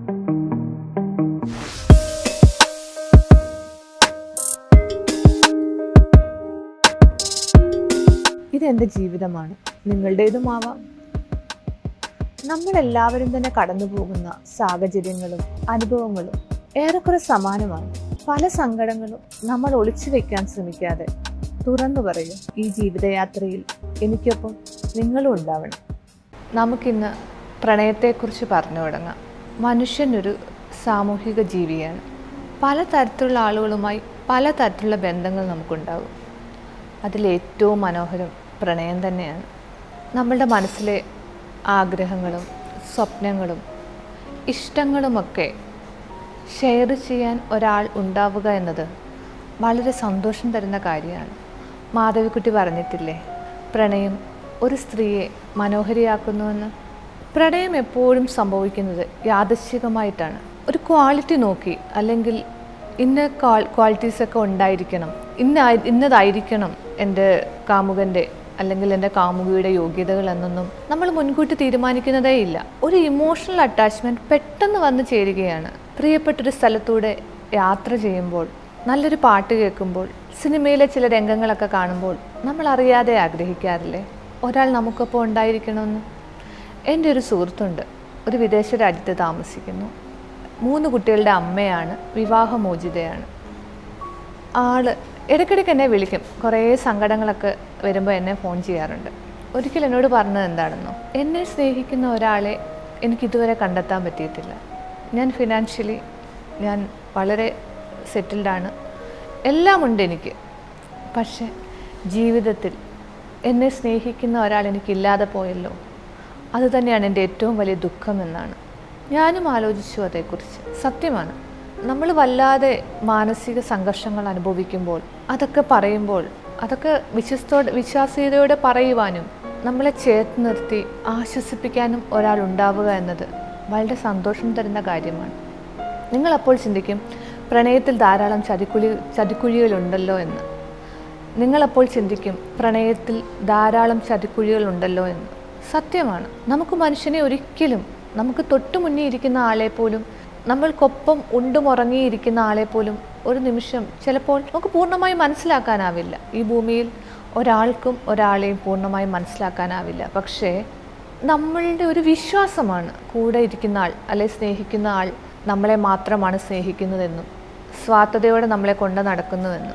ഇതെൻ്റെ ജീവിതമാണ് നിങ്ങളുടേതുമാവാം നമ്മളെല്ലാവരും തന്നെ കടന്നു പോകുന്ന സാഹചര്യങ്ങളും അനുഭവങ്ങളും ഏറെക്കുറെ സമാനമാണ് പല സങ്കടങ്ങളും നമ്മൾ ഒളിച്ചു വെക്കാൻ ശ്രമിക്കാതെ തുറന്നു പറയും ഈ ജീവിതയാത്രയിൽ എനിക്കൊപ്പം നിങ്ങളും ഉണ്ടാവണം നമുക്കിന്ന് പ്രണയത്തെക്കുറിച്ച് പറഞ്ഞു തുടങ്ങാം മനുഷ്യനൊരു സാമൂഹിക ജീവിയാണ് പലതരത്തിലുള്ള ആളുകളുമായി പലതരത്തിലുള്ള ബന്ധങ്ങൾ നമുക്കുണ്ടാകും അതിലേറ്റവും മനോഹരം പ്രണയം തന്നെയാണ് നമ്മളുടെ മനസ്സിലെ ആഗ്രഹങ്ങളും സ്വപ്നങ്ങളും ഇഷ്ടങ്ങളുമൊക്കെ ഷെയർ ചെയ്യാൻ ഒരാൾ ഉണ്ടാവുക എന്നത് വളരെ സന്തോഷം തരുന്ന കാര്യമാണ് മാധവിക്കുട്ടി പറഞ്ഞിട്ടില്ലേ പ്രണയം ഒരു സ്ത്രീയെ മനോഹരിയാക്കുന്നുവെന്ന് പ്രണയം എപ്പോഴും സംഭവിക്കുന്നത് യാദൃശ്ചികമായിട്ടാണ് ഒരു ക്വാളിറ്റി നോക്കി അല്ലെങ്കിൽ ഇന്ന ക്വാളിറ്റീസൊക്കെ ഉണ്ടായിരിക്കണം ഇന്ന ഇന്നതായിരിക്കണം എൻ്റെ കാമുകൻ്റെ അല്ലെങ്കിൽ എൻ്റെ കാമുകിയുടെ യോഗ്യതകൾ എന്നൊന്നും നമ്മൾ മുൻകൂട്ടി തീരുമാനിക്കുന്നതേ ഇല്ല ഒരു ഇമോഷണൽ അറ്റാച്ച്മെൻറ്റ് പെട്ടെന്ന് വന്നു ചേരുകയാണ് പ്രിയപ്പെട്ടൊരു സ്ഥലത്തൂടെ യാത്ര ചെയ്യുമ്പോൾ നല്ലൊരു പാട്ട് കേൾക്കുമ്പോൾ സിനിമയിലെ ചില രംഗങ്ങളൊക്കെ കാണുമ്പോൾ നമ്മൾ അറിയാതെ ആഗ്രഹിക്കാറില്ലേ ഒരാൾ നമുക്കൊപ്പം ഉണ്ടായിരിക്കണമെന്ന് എൻ്റെ ഒരു സുഹൃത്തുണ്ട് ഒരു വിദേശ രാജ്യത്ത് താമസിക്കുന്നു മൂന്ന് കുട്ടികളുടെ അമ്മയാണ് വിവാഹമോചിതയാണ് ആള് ഇടയ്ക്കിടയ്ക്ക് എന്നെ വിളിക്കും കുറേ സങ്കടങ്ങളൊക്കെ വരുമ്പോൾ എന്നെ ഫോൺ ചെയ്യാറുണ്ട് ഒരിക്കൽ എന്നോട് പറഞ്ഞത് എന്താണെന്നോ എന്നെ സ്നേഹിക്കുന്ന ഒരാളെ എനിക്ക് ഇതുവരെ കണ്ടെത്താൻ പറ്റിയിട്ടില്ല ഞാൻ ഫിനാൻഷ്യലി ഞാൻ വളരെ സെറ്റിൽഡാണ് എല്ലാം ഉണ്ട് എനിക്ക് പക്ഷെ ജീവിതത്തിൽ എന്നെ സ്നേഹിക്കുന്ന ഒരാൾ എനിക്കില്ലാതെ പോയല്ലോ അത് തന്നെയാണ് എൻ്റെ ഏറ്റവും വലിയ ദുഃഖമെന്നാണ് ഞാനും ആലോചിച്ചു അതേക്കുറിച്ച് സത്യമാണ് നമ്മൾ വല്ലാതെ മാനസിക സംഘർഷങ്ങൾ അനുഭവിക്കുമ്പോൾ അതൊക്കെ പറയുമ്പോൾ അതൊക്കെ വിശ്വസ്തോടെ വിശ്വാസ്യതയോടെ പറയുവാനും നമ്മളെ ചേർത്ത് നിർത്തി ആശ്വസിപ്പിക്കാനും ഒരാൾ ഉണ്ടാവുക എന്നത് വളരെ സന്തോഷം തരുന്ന കാര്യമാണ് നിങ്ങളപ്പോൾ ചിന്തിക്കും പ്രണയത്തിൽ ധാരാളം ചതിക്കുഴി ചതിക്കുഴികളുണ്ടല്ലോ എന്ന് നിങ്ങളപ്പോൾ ചിന്തിക്കും പ്രണയത്തിൽ ധാരാളം ചതിക്കുഴികളുണ്ടല്ലോ എന്ന് സത്യമാണ് നമുക്ക് മനുഷ്യനെ ഒരിക്കലും നമുക്ക് തൊട്ടു മുന്നേ ഇരിക്കുന്ന ആളെ പോലും നമ്മൾക്കൊപ്പം ഉണ്ടുമുറങ്ങിയിരിക്കുന്ന ആളെ പോലും ഒരു നിമിഷം ചിലപ്പോൾ നമുക്ക് പൂർണ്ണമായി മനസ്സിലാക്കാനാവില്ല ഈ ഭൂമിയിൽ ഒരാൾക്കും ഒരാളെയും പൂർണ്ണമായി മനസ്സിലാക്കാനാവില്ല പക്ഷേ നമ്മളുടെ ഒരു വിശ്വാസമാണ് കൂടെ ഇരിക്കുന്ന ആൾ അല്ലെ സ്നേഹിക്കുന്ന ആൾ നമ്മളെ മാത്രമാണ് സ്നേഹിക്കുന്നതെന്നും സ്വാർത്ഥതയോടെ നമ്മളെ കൊണ്ട് നടക്കുന്നുവെന്നും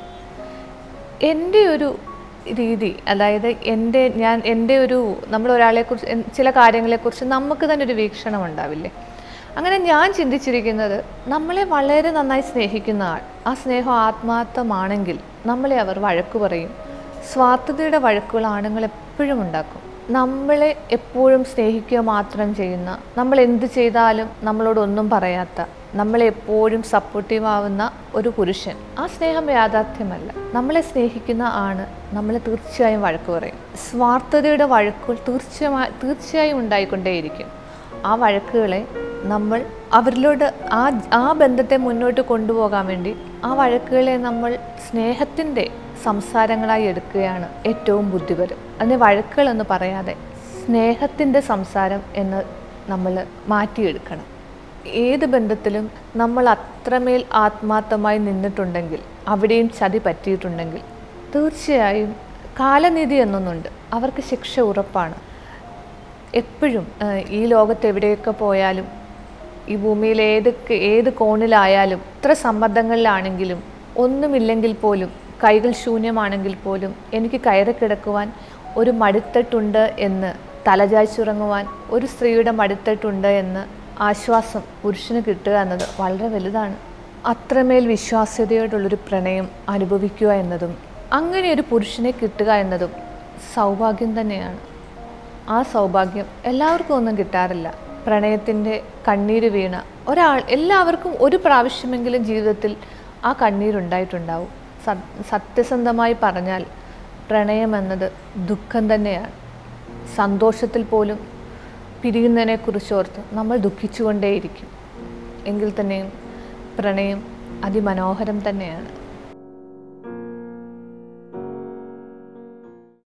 എൻ്റെ ഒരു രീതി അതായത് എൻ്റെ ഞാൻ എൻ്റെ ഒരു നമ്മൾ ഒരാളെക്കുറിച്ച് എൻ- ചില കാര്യങ്ങളെക്കുറിച്ച് നമുക്ക് തന്നെ ഒരു വീക്ഷണം ഉണ്ടാവില്ലേ അങ്ങനെ ഞാൻ ചിന്തിച്ചിരിക്കുന്നത് നമ്മളെ വളരെ നന്നായി സ്നേഹിക്കുന്ന ആൾ ആ സ്നേഹം ആത്മാർത്ഥമാണെങ്കിൽ നമ്മളെ അവർ വഴക്കു പറയും സ്വാർത്ഥതയുടെ വഴക്കുകൾ ആണുങ്ങൾ എപ്പോഴും ഉണ്ടാക്കും നമ്മളെ എപ്പോഴും സ്നേഹിക്കുക മാത്രം ചെയ്യുന്ന നമ്മൾ എന്ത് ചെയ്താലും നമ്മളോട് ഒന്നും പറയാത്ത നമ്മളെ എപ്പോഴും സപ്പോർട്ടീവ് ആവുന്ന ഒരു പുരുഷൻ ആ സ്നേഹം യാഥാർത്ഥ്യമല്ല നമ്മളെ സ്നേഹിക്കുന്ന ആണ് നമ്മളെ തീർച്ചയായും വഴക്ക് പറയും സ്വാർത്ഥതയുടെ വഴക്കുകൾ തീർച്ചയായും തീർച്ചയായും ഉണ്ടായിക്കൊണ്ടേയിരിക്കും ആ വഴക്കുകളെ നമ്മൾ അവരിലോട്ട് ആ ആ ബന്ധത്തെ മുന്നോട്ട് കൊണ്ടുപോകാൻ വേണ്ടി ആ വഴക്കുകളെ നമ്മൾ സ്നേഹത്തിൻ്റെ സംസാരങ്ങളായി എടുക്കുകയാണ് ഏറ്റവും ബുദ്ധിപരം അതിനെ വഴക്കുകളെന്ന് പറയാതെ സ്നേഹത്തിൻ്റെ സംസാരം എന്ന് നമ്മൾ മാറ്റിയെടുക്കണം ഏത് ബന്ധത്തിലും നമ്മൾ അത്രമേൽ ആത്മാർത്ഥമായി നിന്നിട്ടുണ്ടെങ്കിൽ അവിടെയും ചതി പറ്റിയിട്ടുണ്ടെങ്കിൽ തീർച്ചയായും കാലനീതി എന്നൊന്നുണ്ട് അവർക്ക് ശിക്ഷ ഉറപ്പാണ് എപ്പോഴും ഏഹ്, ഈ ലോകത്ത് എവിടെയൊക്കെ പോയാലും ഈ ഭൂമിയിൽ ഏതൊക്കെ ഏത് കോണിലായാലും ഇത്ര സമ്മർദ്ദങ്ങളിലാണെങ്കിലും ഒന്നുമില്ലെങ്കിൽ പോലും കൈകൾ ശൂന്യമാണെങ്കിൽ പോലും എനിക്ക് കയറി കിടക്കുവാൻ ഒരു മടിത്തട്ടുണ്ട് എന്ന് തലചായ്ച്ചുറങ്ങുവാൻ ഒരു സ്ത്രീയുടെ മടിത്തട്ടുണ്ട് എന്ന് ആശ്വാസം പുരുഷന് കിട്ടുക എന്നത് വളരെ വലുതാണ് അത്രമേൽ വിശ്വാസ്യതയോടുള്ളൊരു പ്രണയം അനുഭവിക്കുക എന്നതും അങ്ങനെ ഒരു പുരുഷനെ കിട്ടുക എന്നതും സൗഭാഗ്യം തന്നെയാണ് ആ സൗഭാഗ്യം എല്ലാവർക്കും ഒന്നും കിട്ടാറില്ല പ്രണയത്തിൻ്റെ കണ്ണീര് വീണ ഒരാൾ എല്ലാവർക്കും ഒരു പ്രാവശ്യമെങ്കിലും ജീവിതത്തിൽ ആ കണ്ണീരുണ്ടായിട്ടുണ്ടാവും സത്- സത്യസന്ധമായി പറഞ്ഞാൽ പ്രണയം എന്നത് ദുഃഖം തന്നെയാണ് സന്തോഷത്തിൽ പോലും പിരിയുന്നതിനെക്കുറിച്ചോർത്ത് നമ്മൾ ദുഃഖിച്ചുകൊണ്ടേയിരിക്കും എങ്കിൽ തന്നെയും പ്രണയം അതിമനോഹരം തന്നെയാണ്